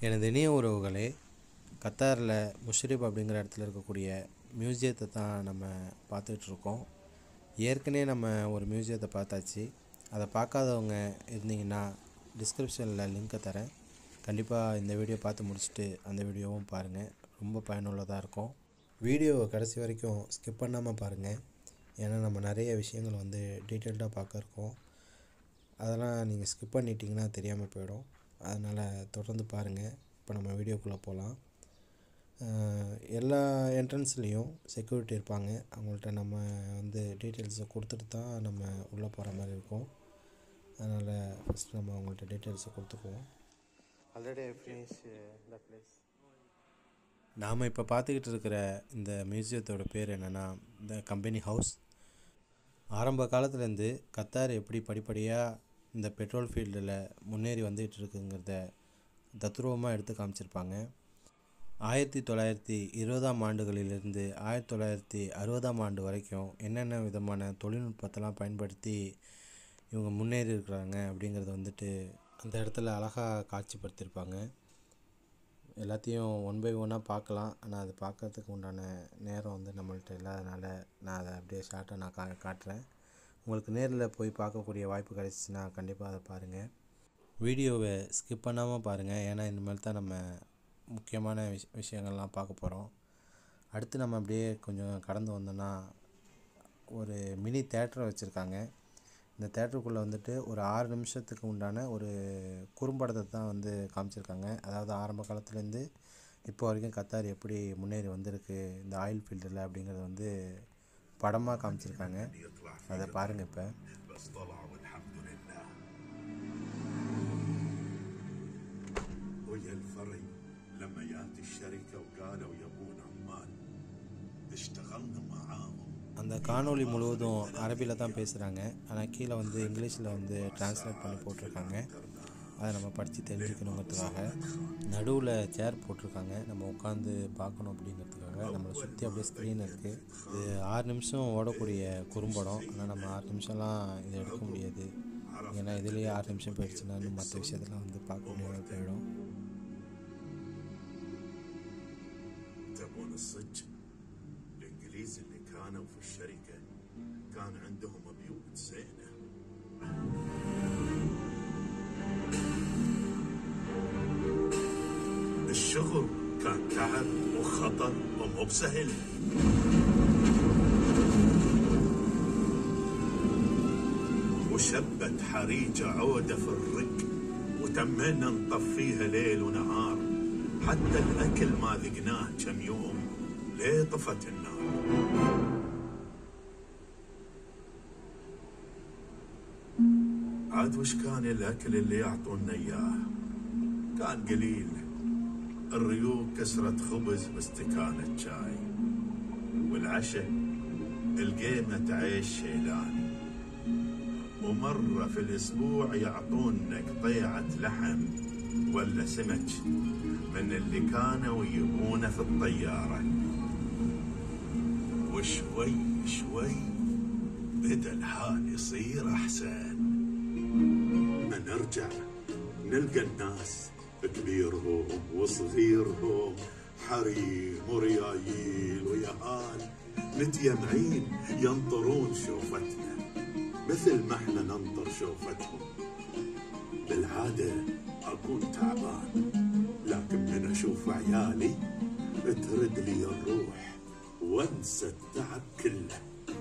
எனது இணைய உறவுகளே கத்தாரில் முஷ்ரிப் அப்படிங்கிற இடத்துல இருக்கக்கூடிய மியூசியத்தை தான் நம்ம பார்த்துட்ருக்கோம் ஏற்கனவே நம்ம ஒரு மியூசியத்தை பார்த்தாச்சு அதை பார்க்காதவங்க இருந்தீங்கன்னா டிஸ்கிரிப்ஷனில் லிங்க்கை தரேன் கண்டிப்பாக இந்த வீடியோ பார்த்து முடிச்சுட்டு அந்த வீடியோவும் பாருங்கள் ரொம்ப பயனுள்ளதாக இருக்கும் வீடியோவை கடைசி வரைக்கும் ஸ்கிப் பண்ணாமல் பாருங்கள் ஏன்னா நம்ம நிறைய விஷயங்கள் வந்து டீட்டெயில்டாக பார்க்க இருக்கோம் அதெல்லாம் நீங்கள் ஸ்கிப் பண்ணிட்டீங்கன்னா தெரியாமல் போயிடும் அதனால் தொடர்ந்து பாருங்கள் இப்போ நம்ம வீடியோக்குள்ளே போகலாம் எல்லா என்ட்ரன்ஸ்லேயும் செக்யூரிட்டி இருப்பாங்க அவங்கள்ட்ட நம்ம வந்து டீட்டெயில்ஸை கொடுத்துட்டு தான் நம்ம உள்ளே போகிற மாதிரி இருக்கும் அதனால் ஃபஸ்ட் நம்ம அவங்கள்ட்ட டீட்டெயில்ஸை கொடுத்துக்குவோம் ஆல்ரெடி ஃபினிஷ் த பிளேஸ் நாம் இப்போ பார்த்துக்கிட்டு இருக்கிற இந்த மியூசியத்தோட பேர் என்னென்னா இந்த கம்பெனி ஹவுஸ் ஆரம்ப காலத்துலேருந்து கத்தார் எப்படி படிப்படியாக இந்த பெட்ரோல் ஃபீல்டில் முன்னேறி வந்துகிட்டு இருக்குங்கிறத தத்ரூபமாக எடுத்து காமிச்சிருப்பாங்க ஆயிரத்தி தொள்ளாயிரத்தி இருபதாம் ஆண்டுகளிலிருந்து ஆயிரத்தி தொள்ளாயிரத்தி அறுபதாம் ஆண்டு வரைக்கும் என்னென்ன விதமான தொழில்நுட்பத்தெல்லாம் பயன்படுத்தி இவங்க முன்னேறி இருக்கிறாங்க அப்படிங்கிறத வந்துட்டு அந்த இடத்துல அழகாக காட்சிப்படுத்தியிருப்பாங்க எல்லாத்தையும் ஒன் பை ஒன்னாக பார்க்கலாம் ஆனால் அது பார்க்கறதுக்கு உண்டான நேரம் வந்து நம்மள்ட்ட இல்லாதனால நான் அதை அப்படியே ஷார்ட்டாக நான் கா காட்டுறேன் உங்களுக்கு நேரில் போய் பார்க்கக்கூடிய வாய்ப்பு கிடைச்சிச்சின்னா கண்டிப்பாக அதை பாருங்கள் வீடியோவை ஸ்கிப் பண்ணாமல் பாருங்கள் ஏன்னா இனிமேல் தான் நம்ம முக்கியமான விஷ விஷயங்கள்லாம் பார்க்க போகிறோம் அடுத்து நம்ம அப்படியே கொஞ்சம் கடந்து வந்தோன்னா ஒரு மினி தேட்டரை வச்சுருக்காங்க இந்த தேட்டருக்குள்ளே வந்துட்டு ஒரு ஆறு நிமிஷத்துக்கு உண்டான ஒரு குறும்படத்தை தான் வந்து காமிச்சிருக்காங்க அதாவது ஆரம்ப காலத்துலேருந்து இப்போ வரைக்கும் கத்தார் எப்படி முன்னேறி வந்திருக்கு இந்த ஆயில் ஃபீல்டில் அப்படிங்கிறத வந்து படமாக காமிச்சிருக்காங்க அதை பாருங்கள் இப்போ بس طلع والحمد لله ويا الفري لما جات الشركة وقالوا يبون عمال اشتغلنا معاهم அந்த காணொளி முழுவதும் அரபியில் தான் பேசுகிறாங்க ஆனால் கீழே வந்து இங்கிலீஷில் வந்து டிரான்ஸ்லேட் பண்ணி போட்டிருக்காங்க அதை நம்ம படித்து தெரிஞ்சுக்கணுங்கிறதுக்காக நடுவில் சேர் போட்டிருக்காங்க நம்ம உட்காந்து பார்க்கணும் அப்படிங்கிறதுக்காக நம்மளை சுற்றி அப்படியே ஸ்க்ரீன் இருக்குது இது ஆறு நிமிஷம் ஓடக்கூடிய குறும்படம் ஆனால் நம்ம ஆறு நிமிஷம்லாம் இதை எடுக்க முடியாது ஏன்னா இதுலேயே ஆறு நிமிஷம் போயிடுச்சுன்னா இன்னும் மற்ற விஷயத்தெல்லாம் வந்து பார்க்க முடியாமல் போயிடும் تبون الصج الانجليز اللي كانوا في الشركة كان عندهم بيوت زينة الشغل كان تعب وخطر ومو بسهل وشبت حريجة عودة في الرق وتمينا نطفيها ليل ونهار حتى الأكل ما ذقناه كم يوم ليه طفت النار عاد وش كان الأكل اللي يعطونا إياه كان قليل الريوق كسرة خبز باستكانة شاي والعشاء القيمة عيش شيلان ومرة في الأسبوع يعطونا قطيعة لحم ولا سمك من اللي كانوا يجيبونه في الطيارة وشوي شوي بدأ الحال يصير أحسن ما نرجع نلقى الناس كبيرهم وصغيرهم حريم وريايل ويهال متيمعين ينطرون شوفتنا مثل ما احنا ننطر شوفتهم بالعادة أكون تعبان لكن من أشوف عيالي ترد لي الروح وانسى التعب كله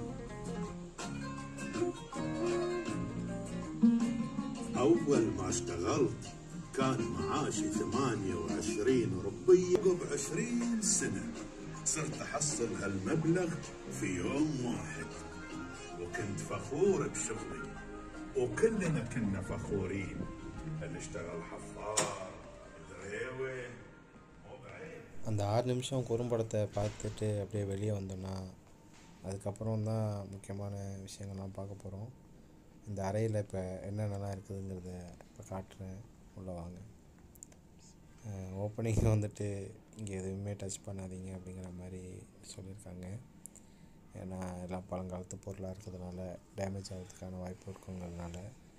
أول ما اشتغلت كان معاشي ثمانية وعشرين ربية قب عشرين سنة صرت أحصل هالمبلغ في يوم واحد وكنت فخور بشغلي وكلنا كنا فخورين اللي اشتغل حفار دريوي مو بعيب அந்த ஆறு நிமிஷம் குறும்படத்தை பார்த்துட்டு அப்படியே வெளியே வந்தோம்னா அதுக்கப்புறம் தான் முக்கியமான விஷயங்கள்லாம் பார்க்க போகிறோம் இந்த அறையில் இப்போ என்னென்னலாம் இருக்குதுங்கிறத இப்போ காட்டுறேன் உள்ளே வாங்க ஓப்பனிங் வந்துட்டு இங்கே எதுவுமே டச் பண்ணாதீங்க அப்படிங்கிற மாதிரி சொல்லியிருக்காங்க ஏன்னா எல்லாம் பழங்காலத்து பொருளாக இருக்கிறதுனால டேமேஜ் ஆகிறதுக்கான வாய்ப்பு இருக்குங்கிறதுனால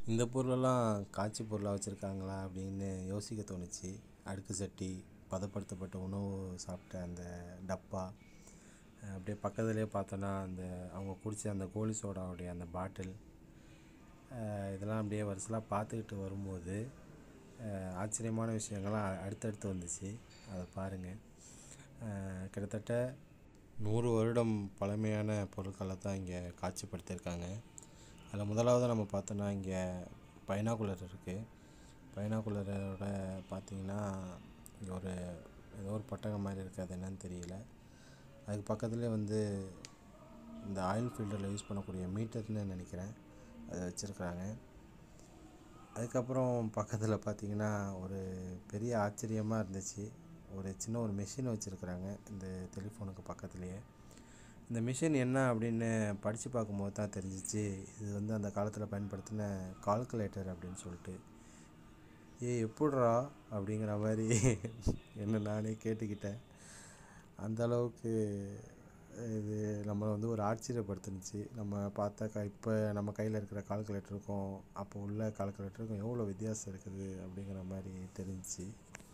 இந்த பொருளெல்லாம் காட்சி பொருளாக வச்சுருக்காங்களா அப்படின்னு யோசிக்க தோணுச்சு அடுக்கு சட்டி பதப்படுத்தப்பட்ட உணவு சாப்பிட்ட அந்த டப்பா அஹ் அப்படியே பக்கத்துலேயே பார்த்தோன்னா அந்த அவங்க குடித்த அந்த கோலி சோடாவுடைய அந்த பாட்டில் அஹ் இதெல்லாம் அப்படியே வருஷலாக பார்த்துக்கிட்டு வரும்போது அஹ் ஆச்சரியமான விஷயங்கள்லாம் அ- அடுத்தடுத்து வந்துச்சு அதை பாருங்கள் கிட்டத்தட்ட நூறு வருடம் பழமையான பொருட்களை தான் இங்கே காட்சிப்படுத்தியிருக்காங்க அதில் முதலாவது நம்ம பார்த்தோன்னா இங்கே பைனாகுலர் இருக்குது பைனாகுலரோட பார்த்தீங்கன்னா இங்கே ஒரு ஏதோ ஒரு பட்டகம் மாதிரி இருக்குது அது என்னன்னு தெரியல அதுக்கு பக்கத்துலேயே வந்து இந்த ஆயில் ஃபில்டரில் யூஸ் பண்ணக்கூடிய மீட்டர்னு நினைக்கிறேன் அதை வச்சுருக்குறாங்க அதுக்கப்புறம் பக்கத்தில் பார்த்தீங்கன்னா ஒரு பெரிய ஆச்சரியமாக இருந்துச்சு ஒரு சின்ன ஒரு மிஷின் வச்சுருக்குறாங்க இந்த டெலிஃபோனுக்கு பக்கத்துலேயே இந்த மிஷின் என்ன அப்படின்னு படித்து பார்க்கும்போது தான் தெரிஞ்சிச்சு இது வந்து அந்த காலத்தில் பயன்படுத்தின கால்குலேட்டர் அப்படின்னு சொல்லிட்டு ஏ எப்படிரா அப்படிங்கிற மாதிரி என்ன நானே கேட்டுக்கிட்டேன் அந்த அளவுக்கு இது நம்மளை வந்து ஒரு ஆச்சரியப்படுத்துனுச்சு நம்ம பார்த்தா க இப்போ நம்ம கையில் இருக்கிற கால்குலேட்டருக்கும் அப்போ உள்ள கால்குலேட்டருக்கும் எவ்வளோ வித்தியாசம் இருக்குது அப்படிங்கிற மாதிரி தெரிஞ்சுச்சு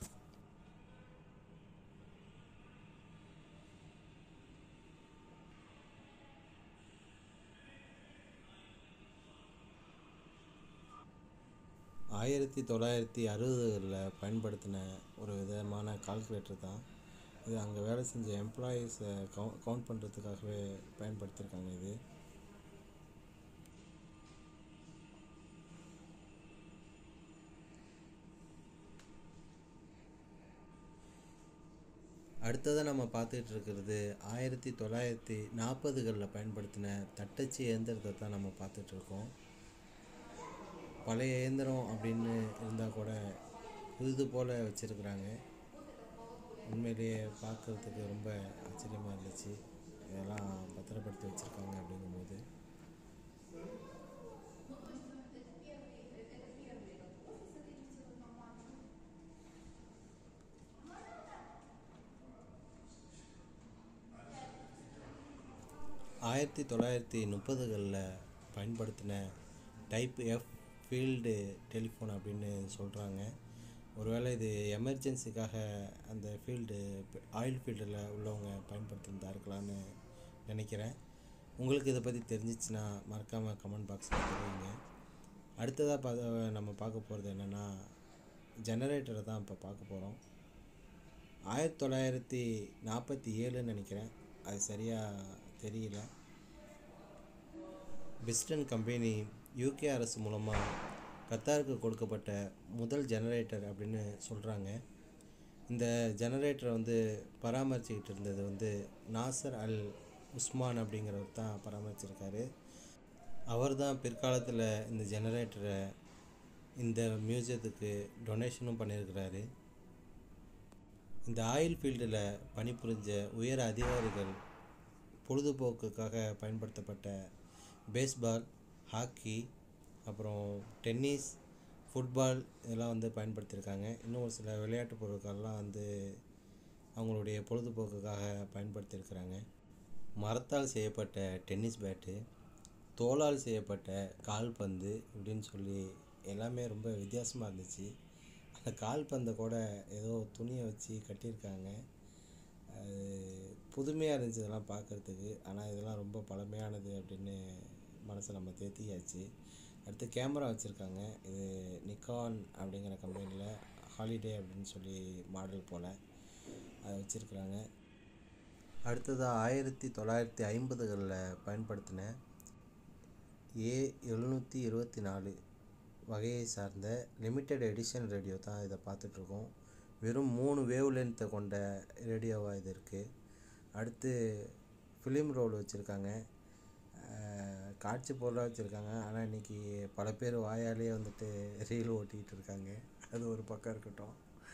ஆயிரத்தி தொள்ளாயிரத்தி அறுபதுகளில் பயன்படுத்தின ஒரு விதமான கால்குலேட்டர் தான் இது அங்கே வேலை செஞ்ச எம்ப்ளாயீஸை கவு கவுண்ட் பண்ணுறதுக்காகவே பயன்படுத்தியிருக்காங்க இது அடுத்ததாக நம்ம பார்த்துட்டு இருக்கிறது ஆயிரத்தி தொள்ளாயிரத்தி நாற்பதுகளில் பயன்படுத்தின தட்டச்சு இயந்திரத்தை தான் நம்ம பார்த்துட்ருக்கோம் பழைய இயந்திரம் அப்படின்னு இருந்தால் கூட புது போல் வச்சுருக்குறாங்க உண்மையிலேயே பார்க்குறதுக்கு ரொம்ப ஆச்சரியமாக இருந்துச்சு இதெல்லாம் பத்திரப்படுத்தி வச்சுருக்காங்க அப்படிங்கும்போது ஆயிரத்தி தொள்ளாயிரத்தி முப்பதுகளில் பயன்படுத்தின டைப் எஃப் ஃபீல்டு டெலிஃபோன் அப்படின்னு சொல்கிறாங்க ஒருவேளை இது எமர்ஜென்சிக்காக அந்த ஃபீல்டு ஆயில் ஃபீல்டில் உள்ளவங்க பயன்படுத்தியிருந்தா இருக்கலாம்னு நினைக்கிறேன் உங்களுக்கு இதை பற்றி தெரிஞ்சிச்சுன்னா மறக்காமல் கமெண்ட் பாக்ஸில் தெரிவிங்க அடுத்ததாக பார்த்த நம்ம பார்க்க போகிறது என்னென்னா ஜெனரேட்டரை தான் இப்போ பார்க்க போகிறோம் ஆயிரத்தி தொள்ளாயிரத்தி நாற்பத்தி ஏழுன்னு நினைக்கிறேன் அது சரியாக தெரியல பிஸ்டன் கம்பெனி யூகே அரசு மூலமாக கத்தாருக்கு கொடுக்கப்பட்ட முதல் ஜெனரேட்டர் அப்படின்னு சொல்கிறாங்க இந்த ஜெனரேட்டரை வந்து பராமரிச்சுக்கிட்டு இருந்தது வந்து நாசர் அல் உஸ்மான் அப்படிங்கிறவர் தான் பராமரிச்சிருக்காரு அவர் தான் பிற்காலத்தில் இந்த ஜெனரேட்டரை இந்த மியூசியத்துக்கு டொனேஷனும் பண்ணியிருக்கிறாரு இந்த ஆயில் ஃபீல்டில் பணிபுரிஞ்ச உயர் அதிகாரிகள் பொழுதுபோக்குக்காக பயன்படுத்தப்பட்ட பேஸ்பால் ஹாக்கி அப்புறம் டென்னிஸ் ஃபுட்பால் இதெல்லாம் வந்து பயன்படுத்தியிருக்காங்க இன்னும் ஒரு சில விளையாட்டு பொருட்கள்லாம் வந்து அவங்களுடைய பொழுதுபோக்குக்காக பயன்படுத்தியிருக்கிறாங்க மரத்தால் செய்யப்பட்ட டென்னிஸ் பேட்டு தோலால் செய்யப்பட்ட கால்பந்து இப்படின்னு சொல்லி எல்லாமே ரொம்ப வித்தியாசமாக இருந்துச்சு அந்த கால்பந்தை கூட ஏதோ துணியை வச்சு கட்டியிருக்காங்க அது புதுமையாக இருந்துச்சு இதெல்லாம் பார்க்குறதுக்கு ஆனால் இதெல்லாம் ரொம்ப பழமையானது அப்படின்னு மனசை நம்ம தேத்தியாச்சு அடுத்து கேமரா வச்சுருக்காங்க இது நிக்கான் அப்படிங்கிற கம்பெனியில் ஹாலிடே அப்படின்னு சொல்லி மாடல் போல் அதை வச்சுருக்குறாங்க அடுத்ததாக ஆயிரத்தி தொள்ளாயிரத்தி ஐம்பதுகளில் பயன்படுத்தின ஏ எழுநூற்றி இருபத்தி நாலு வகையை சார்ந்த லிமிட்டெட் எடிஷன் ரேடியோ தான் இதை பார்த்துட்ருக்கோம் வெறும் மூணு வேவ் லென்த்தை கொண்ட ரேடியோவாக இது இருக்குது அடுத்து ஃபிலிம் ரோல் வச்சுருக்காங்க காட்சி பொருளாக வச்சுருக்காங்க ஆனால் இன்றைக்கி பல பேர் வாயாலே வந்துட்டு ரீல் ஓட்டிகிட்டு இருக்காங்க அது ஒரு பக்கம் இருக்கட்டும்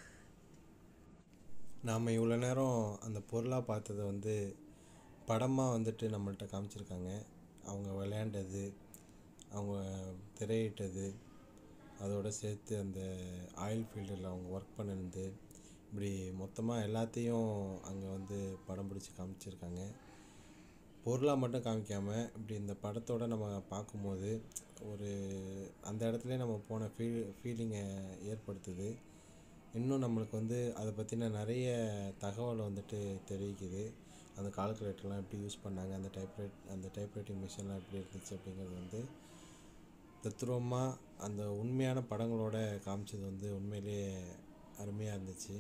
நாம் இவ்வளோ நேரம் அந்த பொருளாக பார்த்ததை வந்து படமாக வந்துட்டு நம்மள்ட்ட காமிச்சிருக்காங்க அவங்க விளையாண்டது அவங்க திரையிட்டது அதோடு சேர்த்து அந்த ஆயில் ஃபீல்டில் அவங்க ஒர்க் பண்ணினது இப்படி மொத்தமாக எல்லாத்தையும் அங்கே வந்து படம் பிடிச்சி காமிச்சிருக்காங்க பொருளாக மட்டும் காமிக்காமல் இப்படி இந்த படத்தோட நம்ம பார்க்கும்போது ஒரு அந்த இடத்துலயே நம்ம போன ஃபீல் ஃபீலிங்கை ஏற்படுத்துது இன்னும் நம்மளுக்கு வந்து அதை பற்றின நிறைய தகவல் வந்துட்டு தெரிவிக்குது அந்த கால்குலேட்டர்லாம் எப்படி யூஸ் பண்ணாங்க அந்த டைப்ரைட் அந்த டைப்ரைட்டிங் மிஷின்லாம் எப்படி இருந்துச்சு அப்படிங்கிறது வந்து தத்ரூபமாக அந்த உண்மையான படங்களோட காமிச்சது வந்து உண்மையிலேயே அருமையாக இருந்துச்சு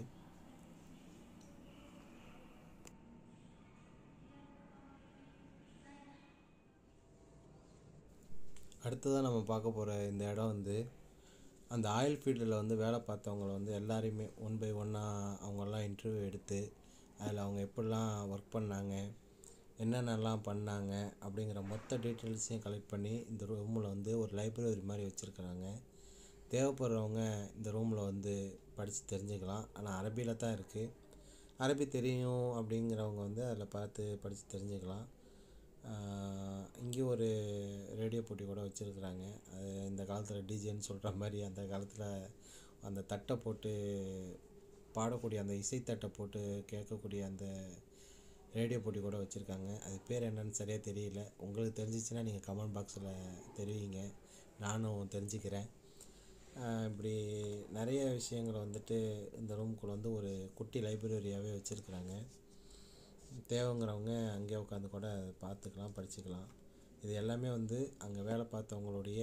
அடுத்ததாக நம்ம பார்க்க போகிற இந்த இடம் வந்து அந்த ஆயில் ஃபீல்டில் வந்து வேலை பார்த்தவங்கள வந்து எல்லாரையுமே ஒன் பை ஒன்னாக அவங்கெல்லாம் இன்டர்வியூ எடுத்து அதில் அவங்க எப்படிலாம் ஒர்க் பண்ணாங்க என்னென்னலாம் பண்ணாங்க அப்படிங்கிற மொத்த டீட்டெயில்ஸையும் கலெக்ட் பண்ணி இந்த ரூமில் வந்து ஒரு லைப்ரரி மாதிரி வச்சுருக்குறாங்க தேவைப்படுறவங்க இந்த ரூமில் வந்து படித்து தெரிஞ்சுக்கலாம் ஆனால் அரபியில் தான் இருக்குது அரபி தெரியும் அப்படிங்கிறவங்க வந்து அதில் பார்த்து படித்து தெரிஞ்சுக்கலாம் இங்கே ஒரு ரேடியோ போட்டி கூட வச்சுருக்குறாங்க அது இந்த காலத்தில் டிஜேன்னு சொல்கிற மாதிரி அந்த காலத்தில் அந்த தட்டை போட்டு பாடக்கூடிய அந்த இசைத்தட்டை போட்டு கேட்கக்கூடிய அந்த ரேடியோ போட்டி கூட வச்சுருக்காங்க அது பேர் என்னன்னு சரியாக தெரியல உங்களுக்கு தெரிஞ்சிச்சுன்னா நீங்கள் கமெண்ட் பாக்ஸில் தெரிவிங்க நானும் தெரிஞ்சுக்கிறேன் ஆஹ் இப்படி நிறைய விஷயங்களை வந்துட்டு இந்த ரூம்குள்ளே வந்து ஒரு குட்டி லைப்ரரியாகவே வச்சுருக்குறாங்க தேவைங்கிறவங்க அங்கேயே உட்காந்து கூட பார்த்துக்கலாம் படிச்சுக்கலாம் இது எல்லாமே வந்து அங்கே வேலை பார்த்தவங்களுடைய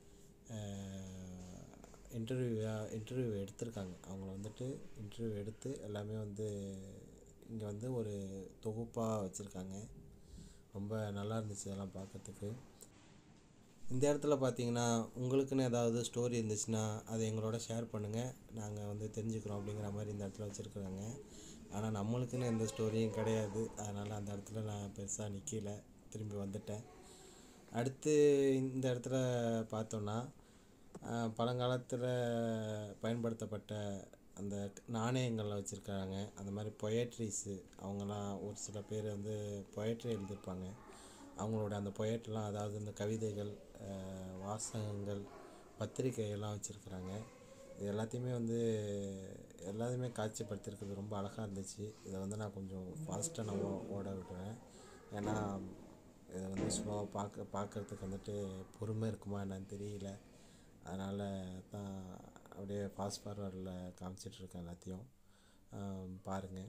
இன்டர்வியூ இன்டர்வியூ எடுத்திருக்காங்க அவங்கள வந்துட்டு இன்டர்வியூ எடுத்து எல்லாமே வந்து இங்கே வந்து ஒரு தொகுப்பாக வச்சுருக்காங்க ரொம்ப நல்லா இருந்துச்சு இதெல்லாம் பார்க்கறதுக்கு இந்த இடத்துல பார்த்தீங்கன்னா உங்களுக்குன்னு ஏதாவது ஸ்டோரி இருந்துச்சுன்னா அதை எங்களோட ஷேர் பண்ணுங்கள் நாங்கள் வந்து தெரிஞ்சுக்கிறோம் அப்படிங்கிற மாதிரி இந்த இடத்துல வச்சுருக்குறாங்க ஆனால் நம்மளுக்குன்னு எந்த ஸ்டோரியும் கிடையாது அதனால் அந்த இடத்துல நான் பெருசாக நிற்கல திரும்பி வந்துட்டேன் அடுத்து இந்த இடத்துல பார்த்தோன்னா ஆஹ், பழங்காலத்தில் பயன்படுத்தப்பட்ட அந்த நாணயங்கள்லாம் வச்சுருக்காங்க அந்த மாதிரி பொயட்ரிஸு அவங்கெல்லாம் ஒரு சில பேர் வந்து பொயட்ரி எழுதியிருப்பாங்க அவங்களோட அந்த பொயட்ரிலாம் அதாவது இந்த கவிதைகள் ஆஹ், வாசகங்கள் பத்திரிகையெல்லாம் வச்சுருக்குறாங்க இது எல்லாத்தையுமே வந்து எல்லாத்தையுமே காட்சிப்படுத்திருக்கிறது ரொம்ப அழகாக இருந்துச்சு இதை வந்து நான் கொஞ்சம் ஃபாஸ்ட்டாக நான் ஓ- ஓட விடுறேன் ஏன்னா இதை வந்து ஸ்லோவாக பார்க்க பார்க்குறதுக்கு வந்துட்டு பொறுமை இருக்குமா என்னன்னு தெரியல அதனால் தான் அப்படியே ஃபாஸ்ட் ஃபார்வர்டில் காமிச்சிட்ருக்கேன் எல்லாத்தையும் ஆம், பாருங்க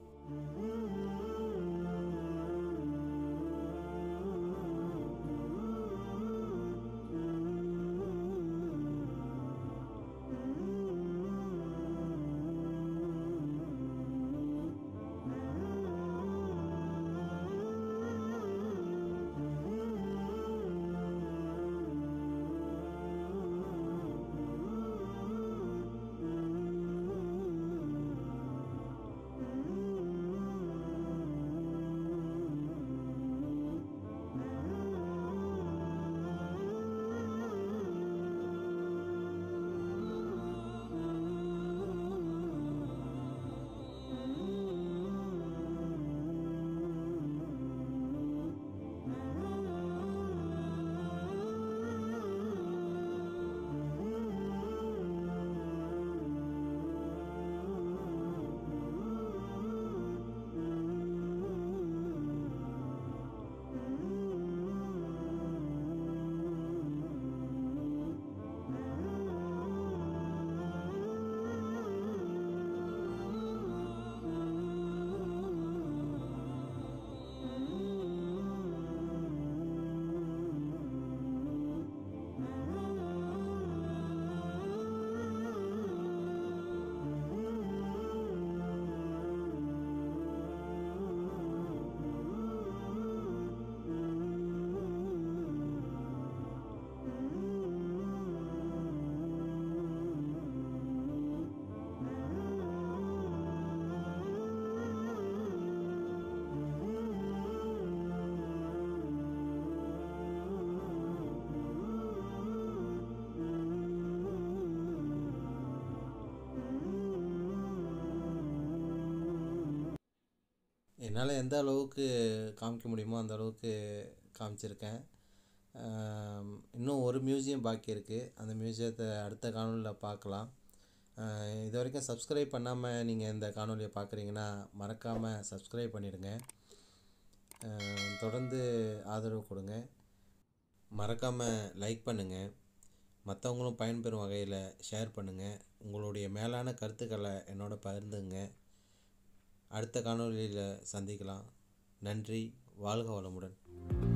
என்னால் எந்த அளவுக்கு காமிக்க முடியுமோ அந்த அளவுக்கு காமிச்சிருக்கேன் ஆம், இன்னும் ஒரு மியூசியம் பாக்கி இருக்குது அந்த மியூசியத்தை அடுத்த காணொலியில் பார்க்கலாம் ஆஹ், இது வரைக்கும் சப்ஸ்கிரைப் பண்ணாமல் நீங்கள் இந்த காணொலியை பார்க்குறீங்கன்னா மறக்காமல் சப்ஸ்கிரைப் பண்ணிடுங்க அஹ், தொடர்ந்து ஆதரவு கொடுங்க மறக்காமல் லைக் பண்ணுங்கள் மற்றவங்களும் பயன்பெறும் வகையில் ஷேர் பண்ணுங்கள் உங்களுடைய மேலான கருத்துக்களை என்னோட பகிர்ந்துங்க அடுத்த காணொளியில் சந்திக்கலாம் நன்றி வாழ்க வளமுடன்